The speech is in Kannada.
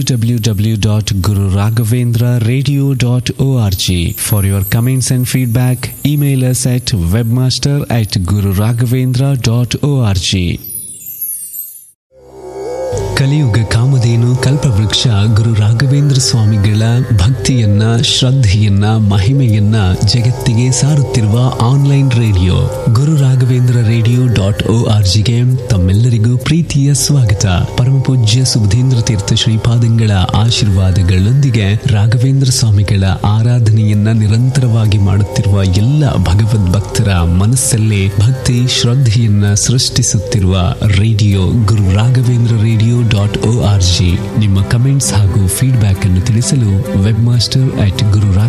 www.gururaghavendra.radio.org. For your comments and feedback, email us at webmaster at gururaghavendra.org. ಕಲಿಯುಗ ಕಾಮಧೇನು ಕಲ್ಪವೃಕ್ಷ ಗುರು ರಾಘವೇಂದ್ರ ಸ್ವಾಮಿಗಳ ಭಕ್ತಿಯನ್ನ ಶ್ರದ್ಧೆಯನ್ನ ಮಹಿಮೆಯನ್ನ ಜಗತ್ತಿಗೆ ಸಾರುತ್ತಿರುವ online radio Guru Raghavendra radio dot O R ಜಿಗೆ ತಮ್ಮೆಲ್ಲರಿಗೂ ಪ್ರೀತಿಯ ಸ್ವಾಗತ ಪರಮ ಪೂಜ್ಯ ಸುಬುಧೇಂದ್ರ ತೀರ್ಥ ಶ್ರೀಪಾದಂಗಳ ಆಶೀರ್ವಾದಗಳೊಂದಿಗೆ ರಾಘವೇಂದ್ರ ಸ್ವಾಮಿಗಳ ಆರಾಧನೆಯನ್ನ ನಿರಂತರವಾಗಿ ಮಾಡುತ್ತಿರುವ ಎಲ್ಲ ಭಗವದ್ ಭಕ್ತರ ಮನಸ್ಸಲ್ಲೇ ಭಕ್ತಿ ಶ್ರದ್ಧೆಯನ್ನ ಸೃಷ್ಟಿಸುತ್ತಿರುವ radio Guru Raghavendra radio dot O R G ನಿಮ್ಮ ಕಮೆಂಟ್ಸ್ ಹಾಗೂ ಫೀಡ್ಬ್ಯಾಕ್ ಅನ್ನು ತಿಳಿಸಲು ವೆಬ್ ಮಾಸ್ಟರ್ ಅಟ್ ಗುರು